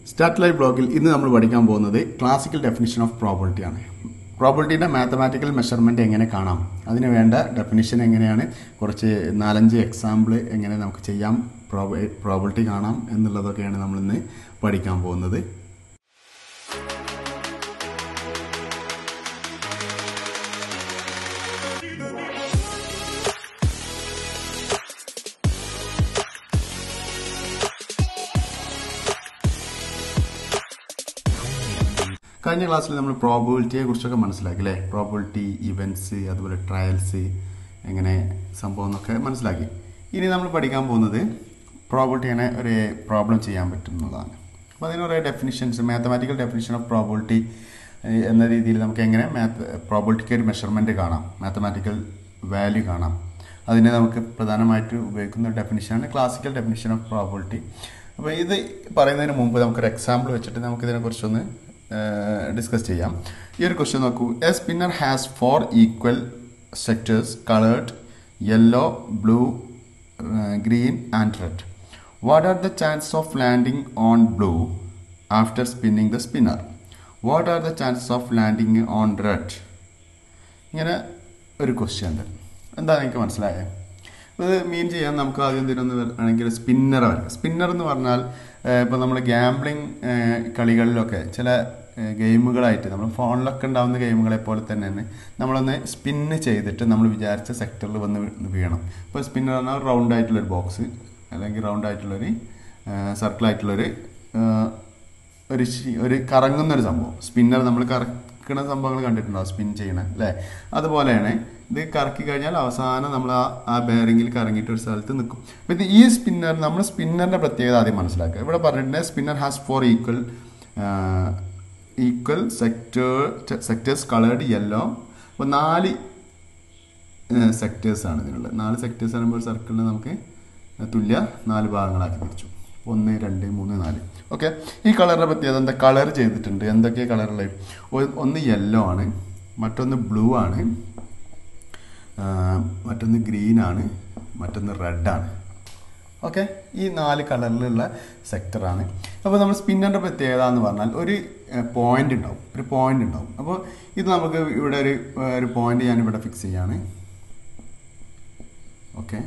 start live ബ്ലോഗിൽ ഇന്ന് നമ്മൾ പഠിക്കാൻ പോകുന്നത് ക്ലാസിക്കൽ ഡെഫിനിഷൻ ഓഫ് പ്രോബിലിറ്റി ആണ് പ്രോബിലിറ്റിയുടെ മാത്തമാറ്റിക്കൽ മെഷർമെൻറ്റ് എങ്ങനെ കാണാം അതിന് വേണ്ട ഡെഫിനിഷൻ എങ്ങനെയാണ് കുറച്ച് നാലഞ്ച് എക്സാമ്പിൾ എങ്ങനെ നമുക്ക് ചെയ്യാം പ്രോബിലിറ്റി കാണാം എന്നുള്ളതൊക്കെയാണ് നമ്മൾ ഇന്ന് പഠിക്കാൻ പോകുന്നത് കഴിഞ്ഞ ക്ലാസ്സിൽ നമ്മൾ പ്രോബിലിറ്റിയെ കുറിച്ചൊക്കെ മനസ്സിലാക്കി അല്ലേ പ്രോബിലിറ്റി ഇവൻറ്റ്സ് അതുപോലെ ട്രയൽസ് എങ്ങനെ സംഭവം എന്നൊക്കെ മനസ്സിലാക്കി ഇനി നമ്മൾ പഠിക്കാൻ പോകുന്നത് പ്രോബിലിറ്റി എങ്ങനെ ഒരു പ്രോബ്ലം ചെയ്യാൻ പറ്റും എന്നുള്ളതാണ് അപ്പോൾ അതിന് കുറേ definitions mathematical definition of probability എന്ന രീതിയിൽ നമുക്ക് എങ്ങനെ മാത്ത് പ്രോബിലിറ്റിക്ക് ഒരു മെഷർമെൻറ്റ് കാണാം മാത്തമാറ്റിക്കൽ വാല്യൂ കാണാം അതിനെ നമുക്ക് പ്രധാനമായിട്ട് ഉപയോഗിക്കുന്ന ഡെഫിനിഷനാണ് ക്ലാസിക്കൽ ഡെഫിനിഷൻ ഓഫ് പ്രോബിലിറ്റി അപ്പോൾ ഇത് പറയുന്നതിന് മുമ്പ് നമുക്കൊരു എക്സാമ്പിൾ വെച്ചിട്ട് നമുക്കിതിനെ കുറിച്ചൊന്ന് ഡിസ്കസ് ചെയ്യാം ഈ ഒരു ക്വസ്റ്റ്യൻ നോക്കൂ a spinner has four equal sectors coloured yellow blue green and red what are the chance of landing on blue after spinning the spinner what are the chances of landing on red ഇങ്ങനെ ഒരു question ഉണ്ട് എന്താണ് എനിക്ക് മനസ്സിലായത് ഇത് മീൻ ചെയ്യാൻ നമുക്ക് ആദ്യം എന്തിനൊന്ന് വേണമെങ്കിൽ സ്പിന്നർ വരയ്ക്കാം സ്പിന്നർ എന്ന് പറഞ്ഞാൽ ഇപ്പോൾ നമ്മൾ ഗാംബ്ലിംഗ് കളികളിലൊക്കെ ചില ഗെയിമുകളായിട്ട് നമ്മൾ ഫോണിലൊക്കെ ഉണ്ടാകുന്ന ഗെയിമുകളെ പോലെ തന്നെ നമ്മളൊന്ന് സ്പിന്ന് ചെയ്തിട്ട് നമ്മൾ വിചാരിച്ച സെക്ടറിൽ വന്ന് വീഴണം ഇപ്പോൾ സ്പിന്നർ പറഞ്ഞാൽ റൗണ്ട് ആയിട്ടുള്ളൊരു ബോക്സ് അല്ലെങ്കിൽ റൗണ്ട് ആയിട്ടുള്ളൊരു സർക്കിൾ ആയിട്ടുള്ളൊരു ഒരു ഒരു കറങ്ങുന്ന ഒരു സംഭവം സ്പിന്നർ നമ്മൾ കറക്കുന്ന സംഭവങ്ങൾ കണ്ടിട്ടുണ്ടാവും സ്പിൻ ചെയ്യണ അല്ലേ അതുപോലെയാണ് ഇത് കറക്കി കഴിഞ്ഞാൽ അവസാനം നമ്മൾ ആ ആ ബെയറിങ്ങിൽ കറങ്ങിയിട്ട് ഒരു സ്ഥലത്ത് നിൽക്കും അപ്പം ഇത് ഈ സ്പിന്നർ നമ്മൾ സ്പിന്നറിൻ്റെ പ്രത്യേകത ആദ്യം മനസ്സിലാക്കുക ഇവിടെ പറഞ്ഞിട്ടുണ്ട് spinner has four equal equal sector sectors coloured yellow അപ്പോൾ നാല് സെക്ടേഴ്സാണ് ഇതിനുള്ളത് നാല് സെക്ടേഴ്സ് ആകുമ്പോൾ ഒരു സർക്കിളിന് നമുക്ക് തുല്യ നാല് ഭാഗങ്ങളാക്കി തിരിച്ചു ഒന്ന് രണ്ട് മൂന്ന് നാല് ഓക്കെ ഈ കളറിനെ പ്രത്യേകത എന്താ കളർ ചെയ്തിട്ടുണ്ട് എന്തൊക്കെയാണ് കളറുള്ളത് ഒന്ന് യെല്ലോ ആണ് മറ്റൊന്ന് ബ്ലൂ ആണ് മറ്റൊന്ന് ഗ്രീൻ ആണ് മറ്റൊന്ന് റെഡ് ആണ് ഓക്കെ ഈ നാല് കളറിലുള്ള സെക്ടറാണ് അപ്പോൾ നമ്മൾ സ്പിന്നറിൻ്റെ പ്രത്യേകത എന്ന് പറഞ്ഞാൽ ഒരു പോയിന്റ് ഉണ്ടാവും ഒരു പോയിന്റ് ഉണ്ടാവും അപ്പോൾ ഇത് നമുക്ക് ഇവിടെ ഒരു ഒരു പോയിന്റ് ഞാൻ ഇവിടെ ഫിക്സ് ചെയ്യാണ് ഓക്കെ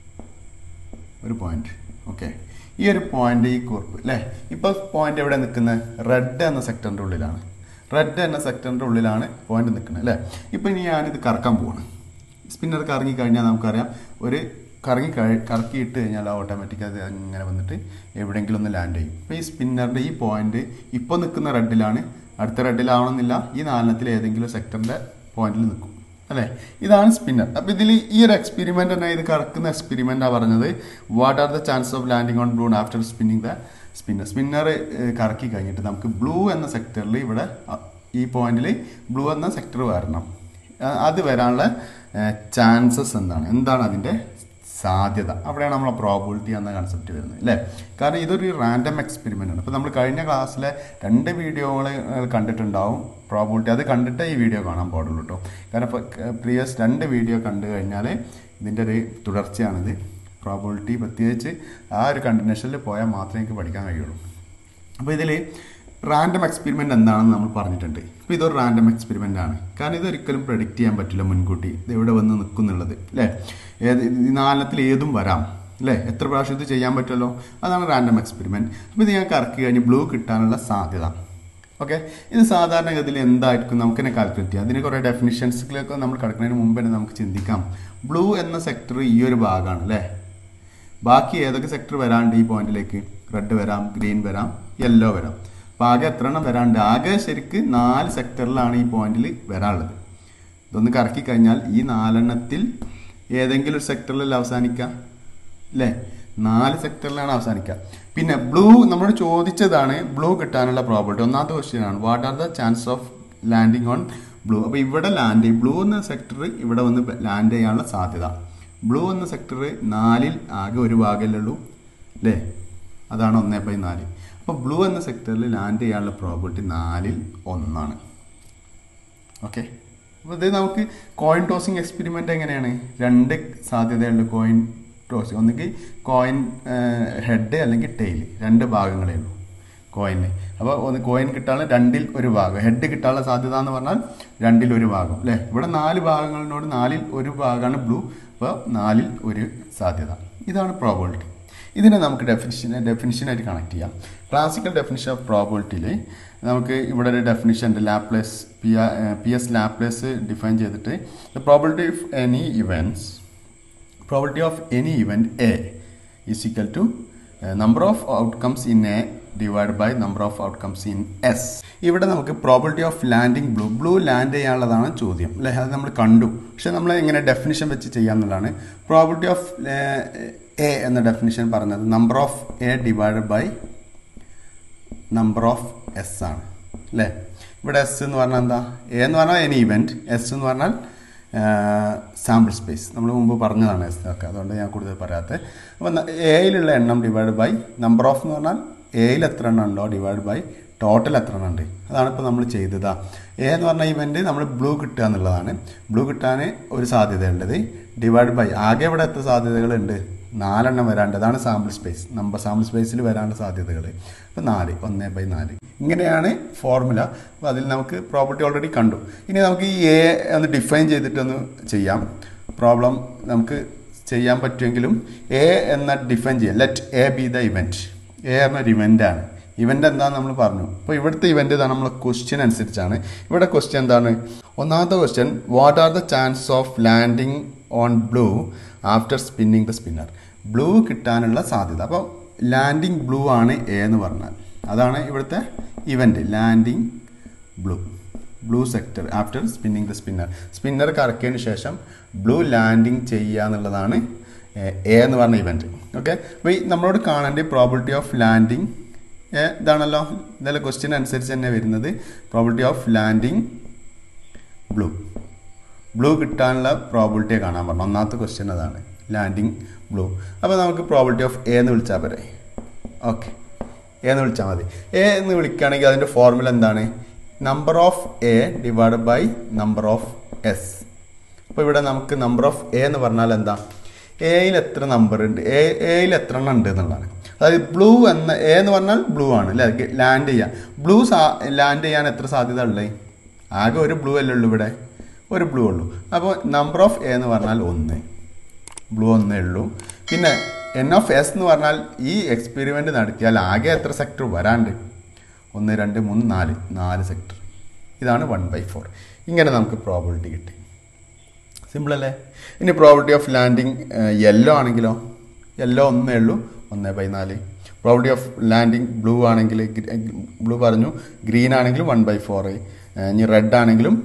ഒരു പോയിന്റ് ഓക്കെ ഈ ഒരു പോയിന്റ് ഈ കുറിപ്പ് അല്ലേ ഇപ്പോൾ പോയിന്റ് എവിടെ നിൽക്കുന്നത് റെഡ് എന്ന സെക്ടറിൻ്റെ ഉള്ളിലാണ് റെഡ് എന്ന സെക്ടറിൻ്റെ ഉള്ളിലാണ് പോയിന്റ് നിൽക്കുന്നത് അല്ലേ ഇപ്പോൾ ഇനി ഞാനിത് കറക്കാൻ പോവാണ് സ്പിന്നർ കറങ്ങി കഴിഞ്ഞാൽ നമുക്കറിയാം ഒരു കറങ്ങി കഴി കറക്കിയിട്ട് കഴിഞ്ഞാൽ ഓട്ടോമാറ്റിക് അത് അങ്ങനെ വന്നിട്ട് എവിടെയെങ്കിലും ഒന്ന് ലാൻഡ് ചെയ്യും ഇപ്പോൾ ഈ സ്പിന്നറിൻ്റെ ഈ പോയിന്റ് ഇപ്പോൾ നിൽക്കുന്ന റെഡിലാണ് അടുത്ത റെഡിലാവണമെന്നില്ല ഈ നാലെണ്ണത്തിൽ ഏതെങ്കിലും സെക്ടറിൻ്റെ പോയിന്റിൽ നിൽക്കും അല്ലേ ഇതാണ് സ്പിന്നർ അപ്പോൾ ഇതിൽ ഈ ഒരു എക്സ്പെരിമെൻ്റ് തന്നെ ഇത് കറക്കുന്ന എക്സ്പെരിമെൻ്റാണ് പറഞ്ഞത് what are the chance of landing on blue after spinning the spinner spinner കറക്കി കഴിഞ്ഞിട്ട് നമുക്ക് ബ്ലൂ എന്ന സെക്ടറിൽ ഇവിടെ ഈ പോയിന്റിൽ ബ്ലൂ എന്ന സെക്ടർ വരണം അത് വരാനുള്ള ചാൻസസ് എന്താണ് എന്താണ് അതിൻ്റെ സാധ്യത അവിടെയാണ് നമ്മളെ പ്രോബിലിറ്റി എന്ന കൺസെപ്റ്റ് വരുന്നത് അല്ലേ കാരണം ഇതൊരു റാൻഡം എക്സ്പെരിമെൻ്റ് ആണ് ഇപ്പോൾ നമ്മൾ കഴിഞ്ഞ ക്ലാസ്സിലെ രണ്ട് വീഡിയോകൾ കണ്ടിട്ടുണ്ടാവും പ്രോബിലിറ്റി അത് കണ്ടിട്ടേ ഈ വീഡിയോ കാണാൻ പാടുള്ളൂ കേട്ടോ കാരണം പ്രീവിയസ് രണ്ട് വീഡിയോ കണ്ടു കഴിഞ്ഞാൽ ഇതിൻ്റെ ഒരു തുടർച്ചയാണിത് പ്രോബിലിറ്റി പ്രത്യേകിച്ച് ആ ഒരു കണ്ടിന്യൂഷനിൽ പോയാൽ മാത്രമേ എനിക്ക് പഠിക്കാൻ കഴിയുള്ളൂ അപ്പോൾ ഇതിൽ റാൻഡം എക്സ്പെരിമെൻ്റ് എന്താണെന്ന് നമ്മൾ പറഞ്ഞിട്ടുണ്ട് ഇപ്പോൾ ഇതൊരു റാൻഡം എക്സ്പെരിമെൻ്റ് ആണ് കാരണം ഇതൊരിക്കലും പ്രഡിക്റ്റ് ചെയ്യാൻ പറ്റില്ല മുൻകൂട്ടി ഇത് എവിടെ വന്ന് നിൽക്കുന്നുള്ളത് അല്ലേ ഏത് ഈ നാലെണ്ണത്തിൽ ഏതും വരാം അല്ലേ എത്ര പ്രാവശ്യം ഇത് ചെയ്യാൻ പറ്റുമല്ലോ അതാണ് റാൻഡം എക്സ്പെരിമെൻറ്റ് അപ്പോൾ ഇത് ഞാൻ കറക്കി കഴിഞ്ഞ് ബ്ലൂ കിട്ടാനുള്ള സാധ്യത ഓക്കെ ഇത് സാധാരണഗതിയിൽ എന്തായിരിക്കും നമുക്ക് തന്നെ കാൽക്കുലേറ്റ് ചെയ്യാം അതിന് കുറേ ഡെഫിനിഷൻസിലൊക്കെ നമ്മൾ കിടക്കുന്നതിന് മുമ്പ് തന്നെ നമുക്ക് ചിന്തിക്കാം ബ്ലൂ എന്ന സെക്ടർ ഈ ഒരു ഭാഗമാണ് അല്ലേ ബാക്കി ഏതൊക്കെ സെക്ടർ വരാണ്ട് ഈ പോയിന്റിലേക്ക് റെഡ് വരാം ഗ്രീൻ വരാം യെല്ലോ വരാം അപ്പോൾ ആകെ എത്ര എണ്ണം വരാണ്ട് ആകെ ശരിക്ക് നാല് സെക്ടറിലാണ് ഈ പോയിന്റിൽ വരാനുള്ളത് ഇതൊന്ന് കറക്കി കഴിഞ്ഞാൽ ഈ നാലെണ്ണത്തിൽ ഏതെങ്കിലും ഒരു സെക്ടറിലല്ല അവസാനിക്കുക അല്ലേ നാല് സെക്ടറിലാണ് അവസാനിക്കുക പിന്നെ ബ്ലൂ നമ്മൾ ചോദിച്ചതാണ് ബ്ലൂ കിട്ടാനുള്ള പ്രോബിലിറ്റി ഒന്നാമത്തെ ക്വസ്റ്റ്യൻ ആണ് what are the chance of landing on blue അപ്പോൾ ഇവിടെ ലാൻഡ് ചെയ്യും ബ്ലൂ എന്ന സെക്ടർ ഇവിടെ വന്ന് ലാൻഡ് ചെയ്യാനുള്ള സാധ്യത ബ്ലൂ എന്ന സെക്ടർ നാലിൽ ആകെ ഒരു ഭാഗമല്ലേ ഉള്ളൂ അല്ലേ അതാണ് ഒന്നേ ബൈ നാല് അപ്പോൾ ബ്ലൂ എന്ന സെക്ടറിൽ ലാൻഡ് ചെയ്യാനുള്ള പ്രോബിലിറ്റി നാലിൽ ഒന്നാണ് ഓക്കെ അപ്പോൾ ഇത് നമുക്ക് കോയിൻ ടോസിങ് എക്സ്പെരിമെൻ്റ് എങ്ങനെയാണ് രണ്ട് സാധ്യതയുണ്ട് കോയിൻ ടോസ് ഒന്നുകിൽ കോയിൻ ഹെഡ് അല്ലെങ്കിൽ ടെയിൽ രണ്ട് ഭാഗങ്ങളേ ഉള്ളൂ കോയിന് അപ്പോൾ ഒന്ന് കോയിൻ കിട്ടാനുള്ള രണ്ടിൽ ഒരു ഭാഗം ഹെഡ് കിട്ടാനുള്ള സാധ്യത എന്ന് പറഞ്ഞാൽ രണ്ടിൽ ഒരു ഭാഗം അല്ലേ ഇവിടെ നാല് ഭാഗങ്ങളിനോട് നാലിൽ ഒരു ഭാഗമാണ് ബ്ലൂ അപ്പോൾ നാലിൽ ഒരു സാധ്യത ഇതാണ് പ്രോബിലിറ്റി ഇതിനെ നമുക്ക് ഡെഫിനിഷൻ ഡെഫിനിഷനായിട്ട് കണക്ട് ചെയ്യാം ക്ലാസിക്കൽ ഡെഫിനിഷൻ ഓഫ് പ്രോബിലിറ്റിയിൽ നമുക്ക് ഇവിടെ ഒരു ഡെഫിനിഷൻ ഉണ്ട് Laplace P P S Laplace define ചെയ്തിട്ട് the probability of any events probability of any event A is equal to number of outcomes in A divide by number of outcomes in S ഇവിടെ നമുക്ക് probability of landing blue blue land ചെയ്യാനുള്ളതാണ് ചോദ്യം അല്ലേ അത് നമ്മൾ കണ്ടു പക്ഷെ നമ്മൾ എങ്ങനെ ഡെഫിനിഷൻ വെച്ച് ചെയ്യാന്നുള്ളതാണ് പ്രോബിലിറ്റി ഓഫ് എ എന്ന ഡെഫിനിഷൻ പറഞ്ഞത് number of A divided by number of S ആണ് അല്ലേ ഇവിടെ എസ് എന്ന് പറഞ്ഞാൽ എന്താ എ എന്ന് പറഞ്ഞാൽ എനി ഇവൻറ്റ് എസ് എന്ന് പറഞ്ഞാൽ സാമ്പിൾ സ്പേസ് നമ്മൾ മുമ്പ് പറഞ്ഞതാണ് എസ് ഒക്കെ അതുകൊണ്ട് ഞാൻ കൂടുതൽ പറയാത്തത് അപ്പോൾ എയിലുള്ള എണ്ണം ഡിവൈഡ് ബൈ നമ്പർ ഓഫ് എന്ന് പറഞ്ഞാൽ എയിൽ എത്ര എണ്ണം ഉണ്ടോ ഡിവൈഡ് ബൈ ടോട്ടൽ എത്ര എണ്ണം ഉണ്ട് അതാണ് ഇപ്പോൾ നമ്മൾ ചെയ്തതാ എ എന്ന് പറഞ്ഞ ഇവൻറ്റ് നമ്മൾ ബ്ലൂ കിട്ടുക എന്നുള്ളതാണ് ബ്ലൂ കിട്ടാൻ ഒരു സാധ്യതയുള്ളത് ഡിവൈഡ് ബൈ ആകെ ഇവിടെ എത്ര സാധ്യതകളുണ്ട് നാലെണ്ണം വരാണ്ട് അതാണ് സാമ്പിൾ സ്പേസ് നമ്പർ സാമ്പിൾ സ്പേസിൽ വരാനുള്ള സാധ്യതകൾ അപ്പോൾ നാല് ഒന്ന് ബൈ നാല് ഇങ്ങനെയാണ് ഫോർമുല അപ്പോൾ അതിൽ നമുക്ക് പ്രോപ്പർട്ടി ഓൾറെഡി കണ്ടു ഇനി നമുക്ക് ഈ എ ഒന്ന് ഡിഫൈൻ ചെയ്തിട്ടൊന്ന് ചെയ്യാം പ്രോബ്ലം നമുക്ക് ചെയ്യാൻ പറ്റുമെങ്കിലും എ എന്ന ഡിഫൈൻ ചെയ്യാം let A B the event A എന്നൊരു ഇവൻ്റാണ് ഇവൻ്റ് എന്താണെന്ന് നമ്മൾ പറഞ്ഞു അപ്പോൾ ഇവിടുത്തെ ഇവൻ്റ് ഇതാണ് നമ്മൾ ക്വസ്റ്റ്യൻ അനുസരിച്ചാണ് ഇവിടെ ക്വസ്റ്റ്യൻ എന്താണ് ഒന്നാമത്തെ question what are the chance of landing on blue after spinning the spinner blue കിട്ടാനുള്ള സാധ്യത അപ്പോൾ ലാൻഡിങ് ബ്ലൂ ആണ് എ എന്ന് പറഞ്ഞാൽ അതാണ് ഇവിടുത്തെ event landing blue blue sector after spinning the spinner spinner കറക്കിയതിന് ശേഷം ബ്ലൂ ലാൻഡിങ് ചെയ്യുക എന്നുള്ളതാണ് എ എന്ന് പറഞ്ഞ ഇവൻറ്റ് ഓക്കെ അപ്പോൾ ഈ നമ്മളോട് കാണേണ്ട പ്രോബിലിറ്റി ഓഫ് ലാൻഡിങ് ഇതാണല്ലോ ഇതെല്ലാം ക്വസ്റ്റ്യൻ അനുസരിച്ച് തന്നെ വരുന്നത് probability of landing blue blue കിട്ടാനുള്ള പ്രോബിലിറ്റിയെ കാണാൻ പറഞ്ഞു ഒന്നാമത്തെ ക്വസ്റ്റ്യൻ അതാണ് ലാൻഡിങ് ബ്ലൂ അപ്പോൾ നമുക്ക് പ്രോബിലിറ്റി ഓഫ് എ എന്ന് വിളിച്ചാൽ പോരെ ഓക്കെ എ എന്ന് വിളിച്ചാൽ മതി എ എന്ന് വിളിക്കുകയാണെങ്കിൽ അതിൻ്റെ ഫോർമുല എന്താണ് number of A divide by number of S അപ്പോൾ ഇവിടെ നമുക്ക് നമ്പർ ഓഫ് എ എന്ന് പറഞ്ഞാൽ എന്താ എയിൽ എത്ര നമ്പർ ഉണ്ട് എ എയിൽ എത്ര എണ്ണം ഉണ്ട് എന്നുള്ളതാണ് അതായത് ബ്ലൂ എന്ന എ എന്ന് പറഞ്ഞാൽ ബ്ലൂ ആണ് അല്ലേ ലാൻഡ് ചെയ്യാൻ ബ്ലൂ ലാൻഡ് ചെയ്യാൻ എത്ര സാധ്യത ഉള്ളത് ആകെ ഒരു ബ്ലൂ അല്ലേ ഉള്ളൂ ഇവിടെ ഒരു ബ്ലൂ ഉള്ളൂ അപ്പോൾ നമ്പർ ഓഫ് എ എന്ന് പറഞ്ഞാൽ ഒന്ന് ബ്ലൂ ഒന്നേ ഉള്ളൂ പിന്നെ എൻ ഓഫ് എസ് എന്ന് പറഞ്ഞാൽ ഈ എക്സ്പെരിമെൻ്റ് നടത്തിയാൽ ആകെ എത്ര സെക്ടർ വരാണ്ട് ഒന്ന് രണ്ട് മൂന്ന് നാല് നാല് സെക്ടർ ഇതാണ് വൺ ബൈ ഫോർ ഇങ്ങനെ നമുക്ക് പ്രോബിലിറ്റി കിട്ടി സിമ്പിൾ അല്ലേ ഇനി പ്രോബിലിറ്റി ഓഫ് ലാൻഡിങ് യെല്ലോ ആണെങ്കിലോ യെല്ലോ ഒന്നേ ഉള്ളൂ ഒന്ന് ബൈ നാല് പ്രോബിലിറ്റി ഓഫ് ലാൻഡിങ് ബ്ലൂ ആണെങ്കിൽ ബ്ലൂ പറഞ്ഞു ഗ്രീൻ ആണെങ്കിലും വൺ ബൈ ഫോർ ഇനി റെഡ് ആണെങ്കിലും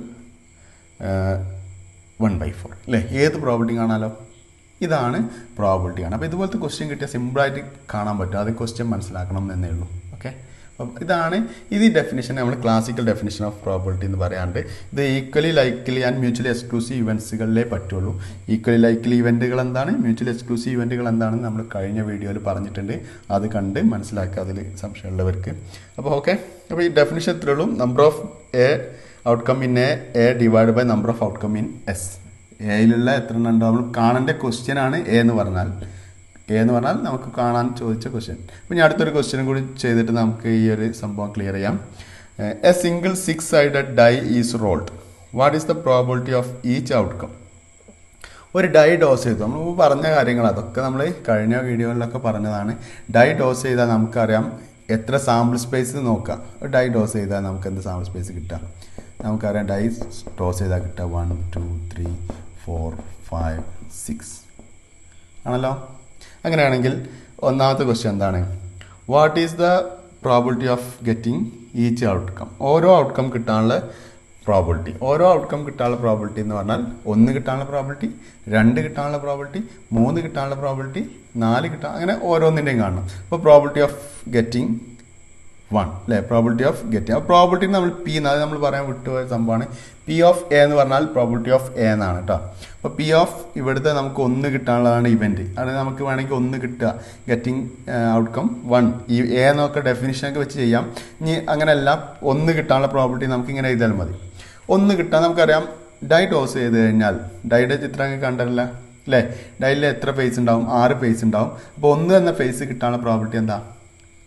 വൺ ബൈ ഫോർ അല്ലേ ഏത് പ്രോബിലിറ്റി കാണാലോ ഇതാണ് പ്രോബിലിറ്റി ആണ് അപ്പോൾ ഇതുപോലത്തെ ക്വസ്റ്റ്യൻ കിട്ടിയാൽ സിമ്പിളായിട്ട് കാണാൻ പറ്റും അത് ക്വസ്റ്റ്യൻ മനസ്സിലാക്കണം എന്നേ ഉള്ളൂ ഓക്കെ അപ്പം ഇതാണ് ഇത് ഈ ഡെഫിനേഷൻ നമ്മൾ ക്ലാസിക്കൽ ഡെഫിനേഷൻ ഓഫ് പ്രോബിലിറ്റി എന്ന് പറയാണ്ട് ഇത് equally likely and mutually exclusive ഇവൻറ്റ്സുകളിലേ പറ്റുള്ളൂ ഈക്വലി ലൈക്ലി ഇവൻറ്റുകൾ എന്താണ് മ്യൂച്വലി എക്സ്ക്ലൂസീവ് ഇവൻറ്റുകൾ എന്താണെന്ന് നമ്മൾ കഴിഞ്ഞ വീഡിയോയിൽ പറഞ്ഞിട്ടുണ്ട് അത് കണ്ട് മനസ്സിലാക്കുക അതിൽ സംശയമുള്ളവർക്ക് അപ്പോൾ ഓക്കെ അപ്പോൾ ഈ ഡെഫിനേഷൻ ഇത്രയുള്ളൂ number of A outcome in A A divide by number of outcome in S എയിലുള്ള എത്ര എണ്ണം ഉണ്ടാവും നമ്മൾ കാണേണ്ട ക്വസ്റ്റ്യൻ ആണ് എ എന്ന് പറഞ്ഞാൽ എ എന്ന് പറഞ്ഞാൽ നമുക്ക് കാണാൻ ചോദിച്ച ക്വസ്റ്റ്യൻ അപ്പോൾ ഞാൻ അടുത്തൊരു ക്വസ്റ്റ്യൻ കൂടി ചെയ്തിട്ട് നമുക്ക് ഈ ഒരു സംഭവം ക്ലിയർ ചെയ്യാം a single six sided die is rolled what is the probability of each outcome ഒരു ഡൈ ഡോസ് ചെയ്തു നമ്മൾ മുമ്പ് പറഞ്ഞ കാര്യങ്ങൾ അതൊക്കെ നമ്മൾ കഴിഞ്ഞ വീഡിയോകളിലൊക്കെ പറഞ്ഞതാണ് ഡൈ ഡോസ് ചെയ്താൽ നമുക്കറിയാം എത്ര സാമ്പിൾ സ്പേസ് നോക്കാം ഒരു ഡൈ ഡോസ് ചെയ്താൽ നമുക്ക് എന്ത് സാമ്പിൾ സ്പേസ് കിട്ടാം നമുക്കറിയാം ഡൈ ഡോസ് ചെയ്താൽ കിട്ടുക one two three four five six ആണല്ലോ അങ്ങനെയാണെങ്കിൽ ഒന്നാമത്തെ ക്വസ്റ്റ്യൻ എന്താണ് what is the probability of getting each outcome ഓരോ ഔട്ട്കം കിട്ടാനുള്ള പ്രോബിലിറ്റി ഓരോ ഔട്ട്കം കിട്ടാനുള്ള പ്രോബിലിറ്റി എന്ന് പറഞ്ഞാൽ ഒന്ന് കിട്ടാനുള്ള പ്രോബിലിറ്റി രണ്ട് കിട്ടാനുള്ള പ്രോബിലിറ്റി മൂന്ന് കിട്ടാനുള്ള പ്രോബിലിറ്റി നാല് കിട്ടാൻ അങ്ങനെ ഓരോന്നിൻ്റെയും കാണണം അപ്പോൾ പ്രോബിലിറ്റി ഓഫ് ഗെറ്റിംഗ് വൺ അല്ലേ പ്രോബിലിറ്റി ഓഫ് ഗെറ്റിംഗ് അപ്പോൾ പ്രോബിലിറ്റി നമ്മൾ പി എന്ന് അത് നമ്മൾ പറയാൻ വിട്ടുപോയ സംഭവമാണ് പി ഓഫ് എ എന്ന് പറഞ്ഞാൽ പ്രോബിലിറ്റി ഓഫ് എ എന്നാണ് കേട്ടോ അപ്പോൾ പി ഓഫ് ഇവിടുത്തെ നമുക്ക് ഒന്ന് കിട്ടാനുള്ളതാണ് ഇവൻറ്റ് അത് നമുക്ക് വേണമെങ്കിൽ ഒന്ന് കിട്ടുക ഗെറ്റിംഗ് ഔട്ട്കം വൺ ഈ എ എന്നൊക്കെ ഡെഫിനിഷനൊക്കെ വെച്ച് ചെയ്യാം ഇനി അങ്ങനെയല്ല ഒന്ന് കിട്ടാനുള്ള പ്രോബിലിറ്റി നമുക്ക് ഇങ്ങനെ എഴുതിയാൽ മതി ഒന്ന് കിട്ടാൻ നമുക്കറിയാം ഡൈ ടോസ് ചെയ്ത് കഴിഞ്ഞാൽ ഡൈയുടെ ചിത്രം കണ്ടല്ല അല്ലേ ഡൈയിൽ എത്ര ഫേസ് ഉണ്ടാവും ആറ് ഫേസ് ഉണ്ടാവും അപ്പോൾ ഒന്ന് എന്ന ഫേസ് കിട്ടാനുള്ള പ്രോബിലിറ്റി എന്താ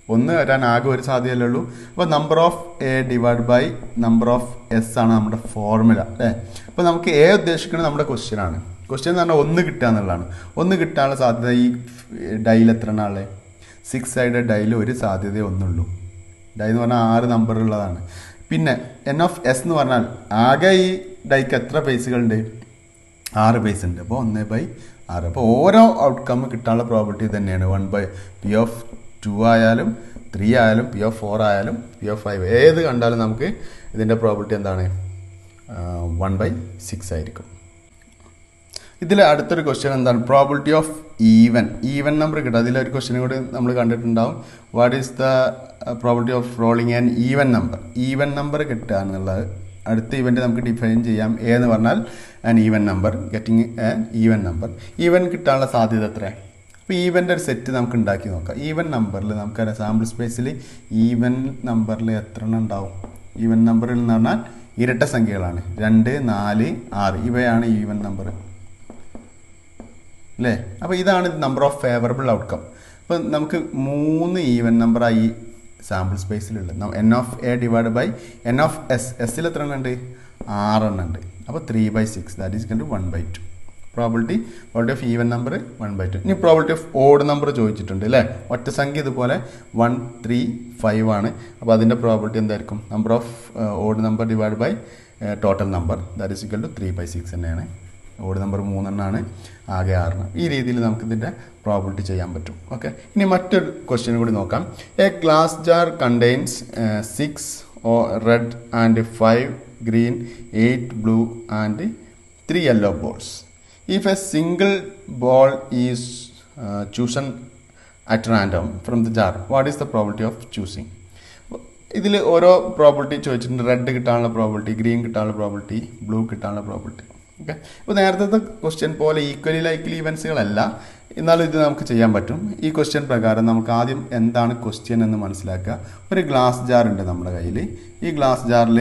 ഒന്ന് വരാൻ ആകെ ഒരു സാധ്യതയല്ലേ ഉള്ളൂ അപ്പോൾ number of A divide by number of S ആണ് നമ്മുടെ ഫോർമുല അല്ലേ അപ്പോൾ നമുക്ക് എ ഉദ്ദേശിക്കുന്നത് നമ്മുടെ ക്വസ്റ്റ്യൻ ആണ് ക്വസ്റ്റ്യൻ എന്ന് പറഞ്ഞാൽ ഒന്ന് കിട്ടുക എന്നുള്ളതാണ് ഒന്ന് കിട്ടാനുള്ള സാധ്യത ഈ ഡൈയിൽ എത്ര എണ്ണാളെ സിക്സ് സൈഡ് ഡൈയിൽ ഒരു സാധ്യതയേ ഒന്നുള്ളൂ ഡൈ എന്ന് പറഞ്ഞാൽ ആറ് നമ്പർ ഉള്ളതാണ് പിന്നെ എൻ ഓഫ് എസ് എന്ന് പറഞ്ഞാൽ ആകെ ഈ ഡൈക്ക് എത്ര പേസുകളുണ്ട് ആറ് പേസ് ഉണ്ട് അപ്പോൾ ഒന്ന് ബൈ ആറ് അപ്പോൾ ഓരോ ഔട്ട്കം കിട്ടാനുള്ള പ്രോബിലിറ്റി തന്നെയാണ് one by P of two ആയാലും ത്രീ ആയാലും പി ഓഫ് ഫോർ ആയാലും പി ഓഫ് ഫൈവ് ഏത് കണ്ടാലും നമുക്ക് ഇതിൻ്റെ പ്രോബിലിറ്റി എന്താണ് വൺ ബൈ സിക്സ് ആയിരിക്കും ഇതിൽ അടുത്തൊരു ക്വസ്റ്റ്യൻ എന്താണ് probability of even even number കിട്ടും അതിലൊരു ക്വസ്റ്റ്യൻ കൂടി നമ്മൾ കണ്ടിട്ടുണ്ടാവും what is the probability of rolling an even number even number കിട്ടുക എന്നുള്ളത് അടുത്ത ഇവൻ്റ് നമുക്ക് ഡിഫൈൻ ചെയ്യാം എ എന്ന് പറഞ്ഞാൽ an even number getting an even number even കിട്ടാനുള്ള സാധ്യത എത്ര അപ്പോൾ ഈവൻ്റെ ഒരു സെറ്റ് നമുക്ക് ഉണ്ടാക്കി നോക്കാം ഈവൻ നമ്പറിൽ നമുക്കറിയാം സാമ്പിൾ സ്പേസിൽ ഈവൻ നമ്പറിൽ എത്ര എണ്ണം ഉണ്ടാവും ഈവൻ നമ്പറിൽ എന്ന് പറഞ്ഞാൽ ഇരട്ട സംഖ്യകളാണ് രണ്ട് നാല് ആറ് ഇവയാണ് ഈവൻ നമ്പർ അല്ലേ അപ്പോൾ ഇതാണ് നമ്പർ ഓഫ് ഫേവറബിൾ ഔട്ട്കം അപ്പോൾ നമുക്ക് മൂന്ന് ഈവൻ നമ്പറായി സാമ്പിൾ സ്പേസിലുള്ളത് n of A divide by n of S എസ്സിൽ എത്ര എണ്ണം ഉണ്ട് ആറെണ്ണം ഉണ്ട് അപ്പോൾ three by six that is കണ്ടു one by two probability probability of even number one by two ഇനി പ്രോബിലിറ്റി ഓഫ് ഓഡ് നമ്പർ ചോദിച്ചിട്ടുണ്ട് അല്ലേ ഒറ്റ സംഖ്യ ഇതുപോലെ വൺ ത്രീ ഫൈവ് ആണ് അപ്പോൾ അതിൻ്റെ പ്രോബിലിറ്റി എന്തായിരിക്കും number of odd number divide by total number that is equal to three by six തന്നെയാണ് ഓഡ് നമ്പർ മൂന്നെണ്ണമാണ് ആകെ ആറെണ്ണം ഈ രീതിയിൽ നമുക്ക് ഇതിൻ്റെ പ്രോബിലിറ്റി ചെയ്യാൻ പറ്റും ഓക്കെ ഇനി മറ്റൊരു ക്വസ്റ്റ്യൻ കൂടി നോക്കാം a glass jar contains six oh red and five green eight blue and three yellow balls if a single ball is chosen at random from the jar what is the probability of choosing ഇതിൽ ഓരോ probability ചോദിച്ചിട്ടുണ്ട് red കിട്ടാനുള്ള probability green കിട്ടാനുള്ള probability blue കിട്ടാനുള്ള probability okay ഇപ്പോൾ നേരത്തെ question പോലെ equally likely ഇവൻസുകളല്ല എന്നാലും ഇത് നമുക്ക് ചെയ്യാൻ പറ്റും ഈ ക്വസ്റ്റ്യൻ പ്രകാരം നമുക്ക് ആദ്യം എന്താണ് ക്വസ്റ്റ്യൻ എന്ന് മനസ്സിലാക്കുക ഒരു ഗ്ലാസ് ജാർ ഉണ്ട് നമ്മുടെ കയ്യിൽ ഈ ഗ്ലാസ് ജാറിൽ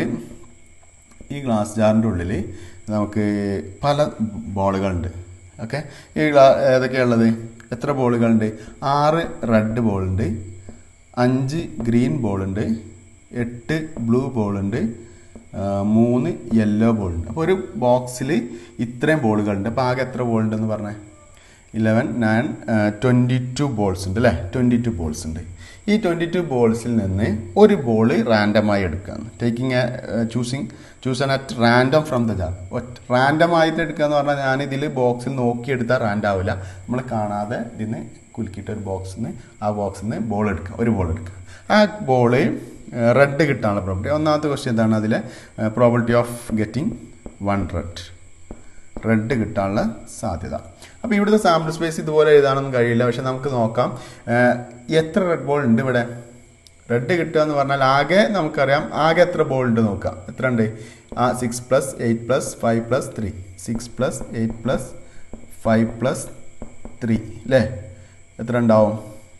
ഈ ഗ്ലാസ് ജാറിൻ്റെ ഉള്ളിൽ നമുക്ക് പല ബോളുകളുണ്ട് ഓക്കെ ഈ ഗ്ലാ ഏതൊക്കെയുള്ളത് എത്ര ബോളുകളുണ്ട് ആറ് റെഡ് ബോളുണ്ട് അഞ്ച് ഗ്രീൻ ബോളുണ്ട് എട്ട് ബ്ലൂ ബോളുണ്ട് മൂന്ന് യെല്ലോ ബോളുണ്ട് അപ്പോൾ ഒരു ബോക്സിൽ ഇത്രയും ബോളുകളുണ്ട് അപ്പോൾ ആകെ എത്ര ബോളുണ്ടെന്ന് പറഞ്ഞേ eleven nine twenty two balls ഉണ്ട് അല്ലേ ട്വൻറ്റി ടു ബോൾസ് ഉണ്ട് ഈ ട്വൻറ്റി ടു ബോൾസിൽ നിന്ന് ഒരു ബോൾ റാൻഡമായി എടുക്കുകയാണ് taking choosing chosen at random from the jar random ആയിട്ട് എടുക്കുക എന്ന് പറഞ്ഞാൽ ഞാൻ ഇതിൽ ബോക്സിൽ നോക്കിയെടുത്താൽ റാൻഡ് ആവില്ല നമ്മൾ കാണാതെ ഇതിന് കുലുക്കിയിട്ട് ഒരു ബോക്സിൽ നിന്ന് ആ ബോക്സിൽ നിന്ന് ബോൾ എടുക്കുക ഒരു ബോൾ എടുക്കുക ആ ബോള് റെഡ് കിട്ടാനുള്ള പ്രോബിലിറ്റി ഒന്നാമത്തെ ക്വസ്റ്റ്യൻ എന്താണ് അതിലെ probability of getting one red red കിട്ടാനുള്ള സാധ്യത അപ്പോൾ ഇവിടുത്തെ സാമ്പിൾ സ്പേസ് ഇതുപോലെ എഴുതാനൊന്നും കഴിയില്ല പക്ഷെ നമുക്ക് നോക്കാം എത്ര റെഡ് ബോൾ ഉണ്ട് ഇവിടെ റെഡ് കിട്ടുക എന്ന് പറഞ്ഞാൽ ആകെ നമുക്കറിയാം ആകെ എത്ര ബോൾ ഉണ്ട് നോക്കാം എത്ര ഉണ്ട് ആ six plus eight plus five plus three six plus eight plus five plus three അല്ലേ എത്ര ഉണ്ടാവും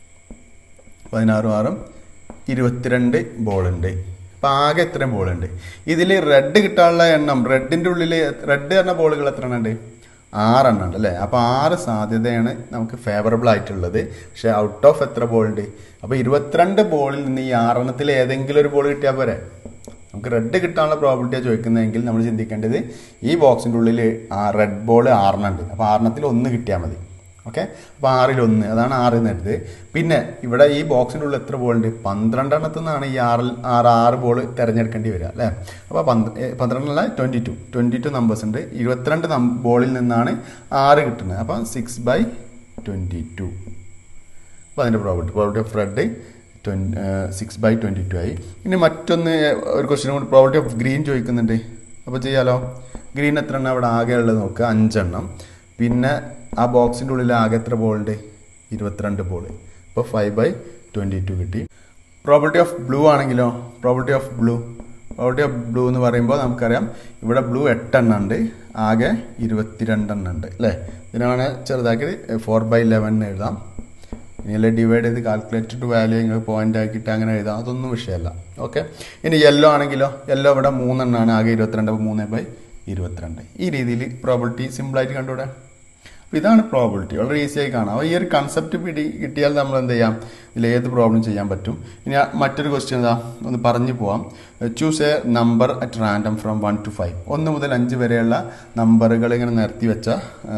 പതിനാറും ആറും ഇരുപത്തിരണ്ട് ബോളുണ്ട് അപ്പം ആകെ എത്രയും ബോളുണ്ട് ഇതിൽ റെഡ് കിട്ടാനുള്ള എണ്ണം റെഡിൻ്റെ ഉള്ളിൽ റെഡ് പറഞ്ഞ ബോളുകൾ എത്ര എണ്ണം ഉണ്ട് ആറെണ്ണം ഉണ്ട് അല്ലേ അപ്പോൾ ആറ് സാധ്യതയാണ് നമുക്ക് ഫേവറബിൾ ആയിട്ടുള്ളത് പക്ഷേ ഔട്ട് ഓഫ് എത്ര ബോൾ ഉണ്ട് അപ്പോൾ ഇരുപത്തിരണ്ട് ബോളിൽ നിന്ന് ഈ ആറെണ്ണത്തിൽ ഏതെങ്കിലും ഒരു ബോൾ കിട്ടിയാൽ പോരെ നമുക്ക് റെഡ് കിട്ടാനുള്ള പ്രോബിലിറ്റിയാണ് ചോദിക്കുന്നതെങ്കിൽ നമ്മൾ ചിന്തിക്കേണ്ടത് ഈ ബോക്സിൻ്റെ ഉള്ളിൽ ആ റെഡ് ബോൾ ആറെണ്ണം ഉണ്ട് അപ്പോൾ ആറെണ്ണത്തിൽ ഒന്ന് കിട്ടിയാൽ മതി ഓക്കെ അപ്പോൾ ആറിൽ ഒന്ന് അതാണ് ആറ് എന്നെടുത്ത് പിന്നെ ഇവിടെ ഈ ബോക്സിൻ്റെ ഉള്ളിൽ എത്ര ബോൾ ഉണ്ട് പന്ത്രണ്ടെണ്ണത്തിൽ നിന്നാണ് ഈ ആറിൽ ആറ് ആറ് ബോൾ തിരഞ്ഞെടുക്കേണ്ടി വരിക അല്ലേ അപ്പോൾ പന്ത് പന്ത്രണ്ടല്ല twenty two twenty two numbers ഉണ്ട് ഇരുപത്തിരണ്ട് ബോളിൽ നിന്നാണ് ആറ് കിട്ടുന്നത് അപ്പോൾ സിക്സ് ബൈ ട്വൻറ്റി ടു അപ്പോൾ അതിൻ്റെ probability probability of red twenty six by twenty two ആയി ഇനി മറ്റൊന്ന് ഒരു ക്വസ്റ്റ്യൻ കൂടി പ്രോബിലിറ്റി ഓഫ് ഗ്രീൻ ചോദിക്കുന്നുണ്ട് അപ്പോൾ ചെയ്യാലോ ഗ്രീൻ എത്ര എണ്ണം അവിടെ ആകെ ഉള്ളത് നോക്കുക അഞ്ചെണ്ണം പിന്നെ ആ ബോക്സിൻ്റെ ഉള്ളിൽ ആകെ എത്ര ബോൾ ഉണ്ട് ഇരുപത്തിരണ്ട് ബോൾ അപ്പോൾ ഫൈവ് ബൈ ട്വൻറ്റി ടു കിട്ടി പ്രോബിലിറ്റി ഓഫ് ബ്ലൂ ആണെങ്കിലോ probability of blue probability of blue എന്ന് പറയുമ്പോൾ നമുക്കറിയാം ഇവിടെ ബ്ലൂ എട്ടെണ്ണം ഉണ്ട് ആകെ ഇരുപത്തിരണ്ടെണ്ണം ഉണ്ട് അല്ലേ ഇതിനാണ് ചെറുതാക്കി ഫോർ ബൈ ലെവൻ എഴുതാം ഇനി ഡിവൈഡ് ചെയ്ത് കാൽക്കുലേറ്റഡ് വാല്യൂ നിങ്ങൾ പോയിന്റ് ആക്കിയിട്ട് അങ്ങനെ എഴുതാം അതൊന്നും വിഷയമല്ല ഓക്കെ ഇനി യെല്ലോ ആണെങ്കിലോ യെല്ലോ ഇവിടെ മൂന്നെണ്ണമാണ് ആകെ ഇരുപത്തിരണ്ട് അപ്പോൾ മൂന്ന് ബൈ ഇരുപത്തിരണ്ട് ഈ രീതിയിൽ പ്രോബിലിറ്റി സിമ്പിളായിട്ട് കണ്ടുകൂടെ അപ്പോൾ ഇതാണ് പ്രോബിലിറ്റി വളരെ ഈസി ആയി കാണാം അപ്പോൾ ഈ ഒരു കൺസെപ്റ്റ് പിടി കിട്ടിയാൽ നമ്മൾ എന്ത് ചെയ്യാം ഇതിൽ ഏത് പ്രോബ്ലം ചെയ്യാൻ പറ്റും ഇനി ആ മറ്റൊരു ക്വസ്റ്റ്യൻ എന്താ ഒന്ന് പറഞ്ഞു പോവാം choose a number at random from one two five ഒന്ന് മുതൽ അഞ്ച് വരെയുള്ള നമ്പറുകൾ ഇങ്ങനെ നിരത്തി വെച്ച ആ,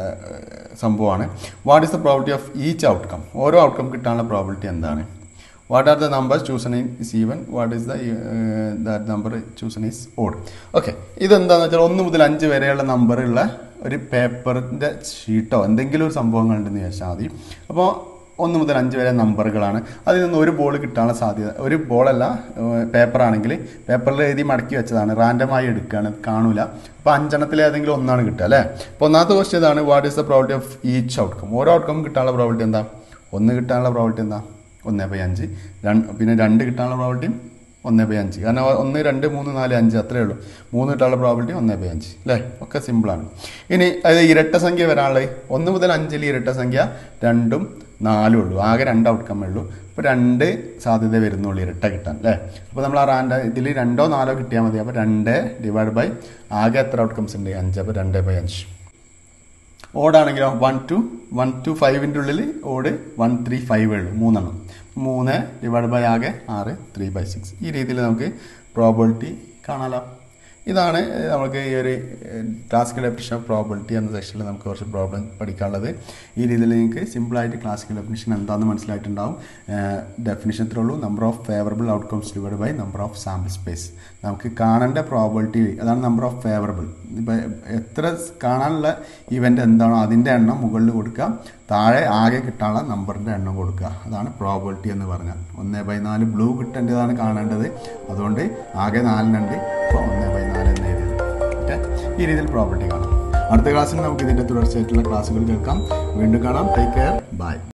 സംഭവമാണ് what is the probability of each outcome ഓരോ ഔട്ട്കം കിട്ടാനുള്ള പ്രോബിലിറ്റി എന്താണ് what are the number chosen in is even what is the that number chosen is odd okay ഇതെന്താണെന്ന് വെച്ചാൽ ഒന്ന് മുതൽ അഞ്ച് വരെയുള്ള നമ്പറുള്ള ഒരു പേപ്പറിൻ്റെ ഷീട്ടോ എന്തെങ്കിലും ഒരു സംഭവങ്ങൾ ഉണ്ടെന്ന് ചോദിച്ചാൽ മതി അപ്പോൾ ഒന്ന് മുതൽ അഞ്ച് വരെ നമ്പറുകളാണ് അതിൽ നിന്ന് ഒരു ബോൾ കിട്ടാനുള്ള സാധ്യത ഒരു ബോളല്ല പേപ്പറാണെങ്കിൽ പേപ്പറിൽ എഴുതി മടക്കി വെച്ചതാണ് റാൻഡമായി എടുക്കുകയാണ് കാണൂല അപ്പോൾ അഞ്ചെണ്ണത്തിൽ ഏതെങ്കിലും ഒന്നാണ് കിട്ടുക അല്ലേ അപ്പോൾ ഒന്നാമത്തെ ക്വസ്റ്റ്യൻ ഇതാണ് what is the probability of each outcome ഓരോ ഔട്ട്കം കിട്ടാനുള്ള പ്രോബിലിറ്റി എന്താ ഒന്ന് കിട്ടാനുള്ള പ്രോബിലിറ്റി എന്താ ഒന്ന് ബൈ അഞ്ച് രണ്ട് പിന്നെ രണ്ട് കിട്ടാനുള്ള പ്രോബിലിറ്റിയും ഒന്ന് ബൈ അഞ്ച് കാരണം ഒന്ന് രണ്ട് മൂന്ന് നാല് അഞ്ച് അത്രേ ഉള്ളൂ മൂന്ന് കിട്ടാനുള്ള പ്രോബിലിറ്റി ഒന്ന് ബൈ അഞ്ച് അല്ലേ ഒക്കെ സിമ്പിളാണ് ഇനി അത് ഇരട്ട സംഖ്യ വരാനുള്ളത് ഒന്ന് മുതൽ അഞ്ചിൽ ഇരട്ട സംഖ്യ രണ്ടും നാലും ഉള്ളൂ ആകെ രണ്ട് ഔട്ട്കമേ ഉള്ളൂ അപ്പോൾ രണ്ട് സാധ്യത വരുന്നുള്ളൂ ഇരട്ട കിട്ടാൻ അല്ലേ അപ്പോൾ നമ്മൾ ആ റാൻഡ് ഇതിൽ രണ്ടോ നാലോ കിട്ടിയാൽ മതി അപ്പോൾ രണ്ട് ഡിവൈഡ് ബൈ ആകെ എത്ര ഔട്ട്കംസ് ഉണ്ട് അഞ്ച് അപ്പോൾ രണ്ട് ബൈ അഞ്ച് ഓടാണെങ്കിലോ വൺ ടു വൺ ടു ഫൈവിൻ്റെ ഉള്ളിൽ ഓട് വൺ ത്രീ ഫൈവ് ഉള്ളൂ മൂന്നെണ്ണം മൂന്ന് ഡിവൈഡ് ബൈ ആകെ ആറ് ത്രീ ബൈ സിക്സ് ഈ രീതിയിൽ നമുക്ക് പ്രോബിലിറ്റി കാണാലോ ഇതാണ് നമുക്ക് ഈ ഒരു ക്ലാസിക്കൽ ഡെഫിനിഷൻ ഓഫ് പ്രോബിലിറ്റി എന്ന സെക്ഷനിൽ നമുക്ക് കുറച്ച് പ്രോബ്ലം പഠിക്കാനുള്ളത് ഈ രീതിയിൽ നിങ്ങൾക്ക് സിമ്പിളായിട്ട് ക്ലാസിക്കൽ ഡെഫിനിഷൻ എന്താണെന്ന് മനസ്സിലായിട്ടുണ്ടാവും ഡെഫിനിഷൻ ഇത്രേ ഉള്ളൂ number of favourable outcomes divide by number of sample space നമുക്ക് കാണേണ്ട പ്രോബിലിറ്റി അതാണ് നമ്പർ ഓഫ് ഫേവറബിൾ ഇപ്പോൾ എത്ര കാണാനുള്ള ഇവൻ്റ് എന്താണോ അതിൻ്റെ എണ്ണം മുകളിൽ കൊടുക്കുക താഴെ ആകെ കിട്ടാനുള്ള നമ്പറിൻ്റെ എണ്ണം കൊടുക്കുക അതാണ് പ്രോബിലിറ്റി എന്ന് പറഞ്ഞാൽ ഒന്ന് ബൈ നാല് ബ്ലൂ കിട്ടേണ്ടതാണ് കാണേണ്ടത് അതുകൊണ്ട് ആകെ നാലിനുണ്ട് അപ്പോൾ ഒന്ന് ബൈ നാല് എന്ന് എഴുതിയത് ഓക്കെ ഈ രീതിയിൽ പ്രോബിലിറ്റി കാണാം അടുത്ത ക്ലാസ്സിൽ നമുക്ക് ഇതിൻ്റെ തുടർച്ചയായിട്ടുള്ള ക്ലാസ്സുകൾ കേൾക്കാം വീണ്ടും കാണാം ടേക്ക് കെയർ ബൈ